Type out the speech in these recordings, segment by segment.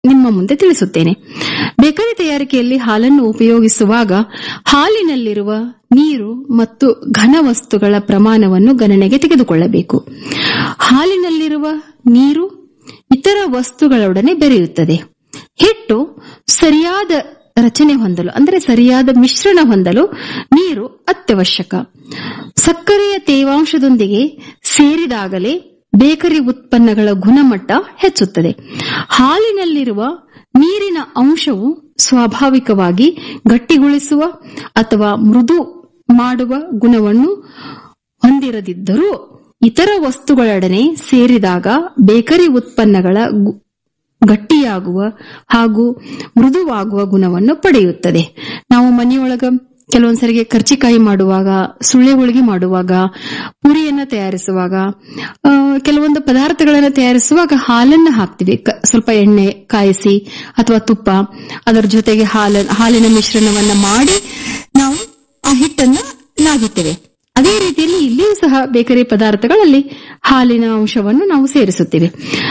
ನಿಮ್ಮ ಮುಂದೆ ತಿಳಿಸುತ್ತೇನೆ ಬೇಕರಿ ತಯಾರಿಕೆಯಲ್ಲಿ ಹಾಲನ್ನು ಉಪಯೋಗಿಸುವಾಗ ಹಾಲಿನಲ್ಲಿರುವ ನೀರು ಮತ್ತು ಘನ ವಸ್ತುಗಳ ಪ್ರಮಾಣವನ್ನು ಗಣನೆಗೆ ತೆಗೆದುಕೊಳ್ಳಬೇಕು ಹಾಲಿನಲ್ಲಿರುವ ನೀರು ಇತರ ವಸ್ತುಗಳೊಡನೆ ಬೆರೆಯುತ್ತದೆ ಹಿಟ್ಟು ಸರಿಯಾದ ರಚನೆ ಹೊಂದಲು ಅಂದರೆ ಸರಿಯಾದ ಮಿಶ್ರಣ ಹೊಂದಲು ನೀರು ಅತ್ಯವಶ್ಯಕ ಸಕ್ಕರೆಯ ತೇವಾಂಶದೊಂದಿಗೆ ಸೇರಿದಾಗಲೇ ಬೇಕರಿ ಉತ್ಪನ್ನಗಳ ಗುಣಮಟ್ಟ ಹೆಚ್ಚುತ್ತದೆ ಹಾಲಿನಲ್ಲಿರುವ ನೀರಿನ ಅಂಶವು ಸ್ವಾಭಾವಿಕವಾಗಿ ಗಟ್ಟಿಗೊಳಿಸುವ ಅಥವಾ ಮೃದು ಮಾಡುವ ಗುಣವನ್ನು ಹೊಂದಿರದಿದ್ದರೂ ಇತರ ವಸ್ತುಗಳೊಡನೆ ಸೇರಿದಾಗ ಬೇಕರಿ ಉತ್ಪನ್ನಗಳ ಗು- ಗಟ್ಟಿಯಾಗುವ ಹಾಗೂ ಮೃದುವಾಗುವ ಗುಣವನ್ನು ಪಡೆಯುತ್ತದೆ ನಾವು ಮನೆಯೊಳಗ ಕೆಲವೊಂದ್ಸರಿಗೆ ಕರ್ಚಿಕಾಯಿ ಮಾಡುವಾಗ ಸುಳ್ಳೆ ಹೋಳಿಗೆ ಮಾಡುವಾಗ ಪುರಿಯನ್ನ ತಯಾರಿಸುವಾಗ ಆ, ಕೆಲವೊಂದು ಪದಾರ್ಥಗಳನ್ನ ತಯಾರಿಸುವಾಗ ಹಾಲನ್ನ ಹಾಕ್ತಿವಿ ಕ- ಸ್ವಲ್ಪ ಎಣ್ಣೆ ಕಾಯಿಸಿ ಅಥವಾ ತುಪ್ಪ ಅದರ ಜೊತೆಗೆ ಹಾಲ ಹಾಲಿನ ಮಿಶ್ರಣವನ್ನ ಮಾಡಿ ನಾವು ಆ ಹಿಟ್ಟನ್ನ ನಾದುತ್ತೇವೆ ಅದೇ ರೀತಿಯಲ್ಲಿ ಇಲ್ಲಿಯೂ ಸಹ ಬೇಕರಿ ಪದಾರ್ಥಗಳಲ್ಲಿ ಹಾಲಿನ ಅಂಶವನ್ನು ನಾವು ಸೇರಿಸುತ್ತೇವೆ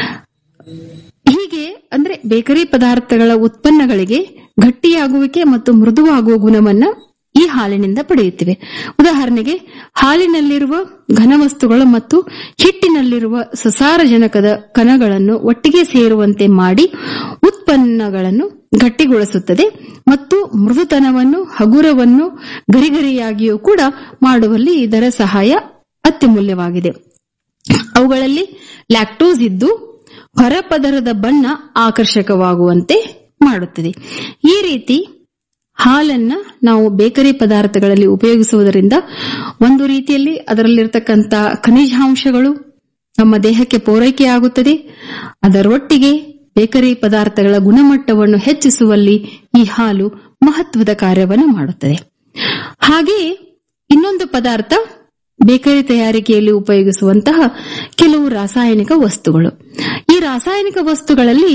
ಹೀಗೆ ಅಂದ್ರೆ ಬೇಕರಿ ಪದಾರ್ಥಗಳ ಉತ್ಪನ್ನಗಳಿಗೆ ಗಟ್ಟಿಯಾಗುವಿಕೆ ಮತ್ತು ಮೃದುವಾಗುವ ಗುಣವನ್ನ ಈ ಹಾಲಿನಿಂದ ಪಡೆಯುತ್ತಿವೆ ಉದಾಹರಣೆಗೆ ಹಾಲಿನಲ್ಲಿರುವ ಘನವಸ್ತುಗಳು ಮತ್ತು ಹಿಟ್ಟಿನಲ್ಲಿರುವ ಸಸಾರಜನಕದ ಕಣಗಳನ್ನು ಒಟ್ಟಿಗೆ ಸೇರುವಂತೆ ಮಾಡಿ ಉತ್ಪನ್ನಗಳನ್ನು ಗಟ್ಟಿಗೊಳಿಸುತ್ತದೆ ಮತ್ತು ಮೃದುತನವನ್ನು ಹಗುರವನ್ನು ಗರಿಗರಿಯಾಗಿಯೂ ಕೂಡ ಮಾಡುವಲ್ಲಿ ಇದರ ಸಹಾಯ ಅತ್ಯಮೂಲ್ಯವಾಗಿದೆ ಅವುಗಳಲ್ಲಿ ಲ್ಯಾಕ್ಟೋಸ್ ಇದ್ದು ಹೊರಪದರದ ಬಣ್ಣ ಆಕರ್ಷಕವಾಗುವಂತೆ ಮಾಡುತ್ತದೆ ಈ ರೀತಿ ಹಾಲನ್ನ ನಾವು ಬೇಕರಿ ಪದಾರ್ಥಗಳಲ್ಲಿ ಉಪಯೋಗಿಸುವುದರಿಂದ ಒಂದು ರೀತಿಯಲ್ಲಿ ಅದರಲ್ಲಿರ್ತಕ್ಕಂಥ ಖನಿಜಾಂಶಗಳು ನಮ್ಮ ದೇಹಕ್ಕೆ ಪೂರೈಕೆಯಾಗುತ್ತದೆ ಅದರೊಟ್ಟಿಗೆ ಬೇಕರಿ ಪದಾರ್ಥಗಳ ಗುಣಮಟ್ಟವನ್ನು ಹೆಚ್ಚಿಸುವಲ್ಲಿ ಈ ಹಾಲು ಮಹತ್ವದ ಕಾರ್ಯವನ್ನು ಮಾಡುತ್ತದೆ ಹಾಗೆಯೇ ಇನ್ನೊಂದು ಪದಾರ್ಥ ಬೇಕರಿ ತಯಾರಿಕೆಯಲ್ಲಿ ಉಪಯೋಗಿಸುವಂತಹ ಕೆಲವು ರಾಸಾಯನಿಕ ವಸ್ತುಗಳು ಈ ರಾಸಾಯನಿಕ ವಸ್ತುಗಳಲ್ಲಿ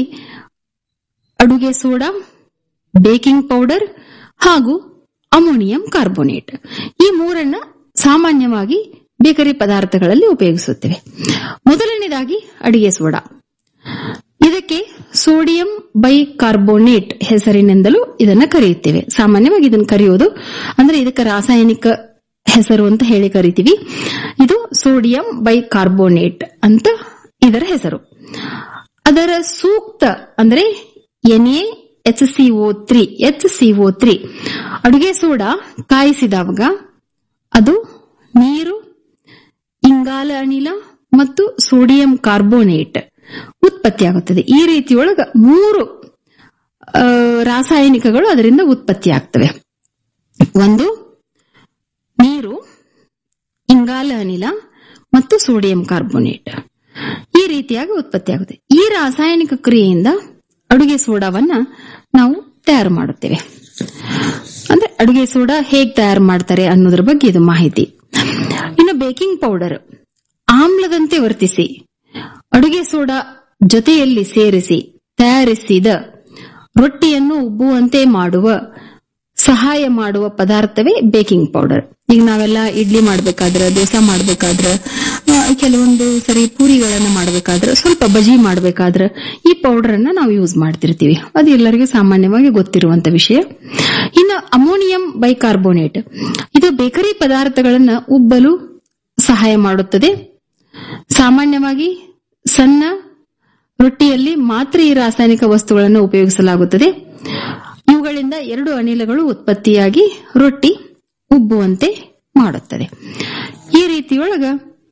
ಅಡುಗೆ ಸೋಡಾ ಬೇಕಿಂಗ್ ಪೌಡರ್ ಹಾಗೂ ಅಮೋನಿಯಂ ಕಾರ್ಬೋನೇಟ್ ಈ ಮೂರನ್ನ ಸಾಮಾನ್ಯವಾಗಿ ಬೇಕರಿ ಪದಾರ್ಥಗಳಲ್ಲಿ ಉಪಯೋಗಿಸುತ್ತೇವೆ ಮೊದಲನೇದಾಗಿ ಅಡಿಗೆ ಸೋಡಾ ಇದಕ್ಕೆ ಸೋಡಿಯಂ ಬೈ ಕಾರ್ಬೋನೇಟ್ ಹೆಸರಿನಿಂದಲೂ ಇದನ್ನ ಕರೆಯುತ್ತೇವೆ ಸಾಮಾನ್ಯವಾಗಿ ಇದನ್ನು ಕರೆಯುವುದು ಅಂದ್ರೆ ಇದಕ್ಕೆ ರಾಸಾಯನಿಕ ಹೆಸರು ಅಂತ ಹೇಳಿ ಕರಿತೀವಿ ಇದು ಸೋಡಿಯಂ ಬೈ ಕಾರ್ಬೋನೇಟ್ ಅಂತ ಇದರ ಹೆಸರು ಅದರ ಸೂಕ್ತ ಅಂದ್ರೆ N A H C O three H C O three ಅಡುಗೆ ಸೋಡಾ ಕಾಯಿಸಿದಾಗ ಅದು ನೀರು ಇಂಗಾಲ ಅನಿಲ ಮತ್ತು ಸೋಡಿಯಂ ಕಾರ್ಬೋನೇಟ್ ಉತ್ಪತ್ತಿಯಾಗುತ್ತದೆ ಈ ರೀತಿಯೊಳಗ ಮೂರು ಆ, ರಾಸಾಯನಿಕಗಳು ಅದರಿಂದ ಉತ್ಪತ್ತಿಯಾಗ್ತವೆ ಒಂದು ನೀರು ಇಂಗಾಲ ಅನಿಲ ಮತ್ತು ಸೋಡಿಯಂ ಕಾರ್ಬೋನೇಟ್ ಈ ರೀತಿಯಾಗಿ ಉತ್ಪತ್ತಿಯಾಗುತ್ತೆ ಈ ರಾಸಾಯನಿಕ ಕ್ರಿಯೆಯಿಂದ ಅಡುಗೆ ಸೋಡಾವನ್ನ ನಾವು ತಯಾರು ಮಾಡುತ್ತೇವೆ ಅಂದ್ರೆ ಅಡುಗೆ ಸೋಡಾ ಹೇಗ್ ತಯಾರು ಮಾಡ್ತಾರೆ ಅನ್ನೋದ್ರ ಬಗ್ಗೆ ಇದು ಮಾಹಿತಿ ಇನ್ನು ಬೇಕಿಂಗ್ ಪೌಡರ್ ಆಮ್ಲದಂತೆ ವರ್ತಿಸಿ ಅಡುಗೆ ಸೋಡಾ ಜೊತೆಯಲ್ಲಿ ಸೇರಿಸಿ ತಯಾರಿಸಿದ ರೊಟ್ಟಿಯನ್ನು ಉಬ್ಬುವಂತೆ ಮಾಡುವ ಸಹಾಯ ಮಾಡುವ ಪದಾರ್ಥವೇ ಬೇಕಿಂಗ್ ಪೌಡರ್ ಈಗ ನಾವೆಲ್ಲ ಇಡ್ಲಿ ಮಾಡ್ಬೇಕಾದ್ರೆ ದೋಸೆ ಮಾಡ್ಬೇಕಾದ್ರೆ ಆ, ಕೆಲವೊಂದು ಸರಿ ಪೂರಿಗಳನ್ನ ಮಾಡ್ಬೇಕಾದ್ರೆ ಸ್ವಲ್ಪ ಬಜಿ ಮಾಡ್ಬೇಕಾದ್ರೆ ಈ ಪೌಡರ್ ಅನ್ನ ನಾವು ಯೂಸ್ ಮಾಡ್ತಿರ್ತೀವಿ ಅದು ಎಲ್ಲರಿಗೂ ಸಾಮಾನ್ಯವಾಗಿ ಗೊತ್ತಿರುವಂತ ವಿಷಯ ಇನ್ನು ಅಮೋನಿಯಂ ಬೈಕಾರ್ಬೋನೇಟ್ ಇದು ಬೇಕರಿ ಪದಾರ್ಥಗಳನ್ನ ಉಬ್ಬಲು ಸಹಾಯ ಮಾಡುತ್ತದೆ ಸಾಮಾನ್ಯವಾಗಿ ಸಣ್ಣ ರೊಟ್ಟಿಯಲ್ಲಿ ಮಾತ್ರ ಈ ರಾಸಾಯನಿಕ ವಸ್ತುಗಳನ್ನು ಉಪಯೋಗಿಸಲಾಗುತ್ತದೆ ಇವುಗಳಿಂದ ಎರಡು ಅನಿಲಗಳು ಉತ್ಪತ್ತಿಯಾಗಿ ರೊಟ್ಟಿ ಉಬ್ಬುವಂತೆ ಮಾಡುತ್ತದೆ ಈ ರೀತಿಯೊಳಗ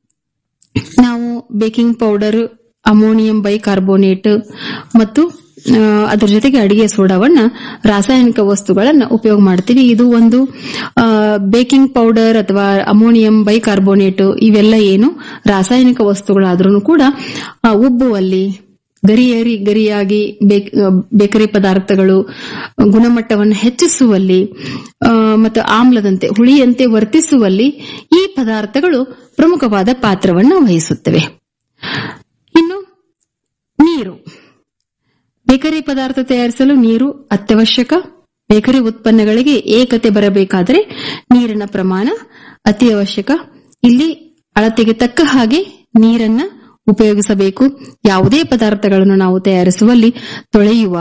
ನಾವು ಬೇಕಿಂಗ್ ಪೌಡರ್ ಅಮೋನಿಯಂ ಬೈಕಾರ್ಬೋನೇಟ್ ಮತ್ತು ಆ, ಅದರ ಜೊತೆಗೆ ಅಡಿಗೆ ಸೋಡಾವನ್ನ ರಾಸಾಯನಿಕ ವಸ್ತುಗಳನ್ನ ಉಪಯೋಗ ಮಾಡ್ತೀವಿ ಇದು ಒಂದು ಆ, ಬೇಕಿಂಗ್ ಪೌಡರ್ ಅಥವಾ ಅಮೋನಿಯಂ ಬೈಕಾರ್ಬೋನೇಟ್ ಇವೆಲ್ಲ ಏನು ರಾಸಾಯನಿಕ ವಸ್ತುಗಳಾದ್ರೂ ಕೂಡ ಆ, ಉಬ್ಬುವಲ್ಲಿ ಗರಿಯರಿ ಗರಿಯಾಗಿ ಬೇಕ್- ಆ, ಬೇಕರಿ ಪದಾರ್ಥಗಳು ಗುಣಮಟ್ಟವನ್ನು ಹೆಚ್ಚಿಸುವಲ್ಲಿ ಆ, ಮತ್ತು ಆಮ್ಲದಂತೆ ಹುಳಿಯಂತೆ ವರ್ತಿಸುವಲ್ಲಿ ಈ ಪದಾರ್ಥಗಳು ಪ್ರಮುಖವಾದ ಪಾತ್ರವನ್ನು ವಹಿಸುತ್ತವೆ ಇನ್ನು ನೀರು ಬೇಕರಿ ಪದಾರ್ಥ ತಯಾರಿಸಲು ನೀರು ಅತ್ಯವಶ್ಯಕ ಬೇಕರಿ ಉತ್ಪನ್ನಗಳಿಗೆ ಏಕತೆ ಬರಬೇಕಾದರೆ ನೀರಿನ ಪ್ರಮಾಣ ಅತಿ ಅವಶ್ಯಕ ಇಲ್ಲಿ ಅಳತೆಗೆ ತಕ್ಕ ಹಾಗೆ ನೀರನ್ನ ಉಪಯೋಗಿಸಬೇಕು ಯಾವುದೇ ಪದಾರ್ಥಗಳನ್ನು ನಾವು ತಯಾರಿಸುವಲ್ಲಿ ತೊಳೆಯುವ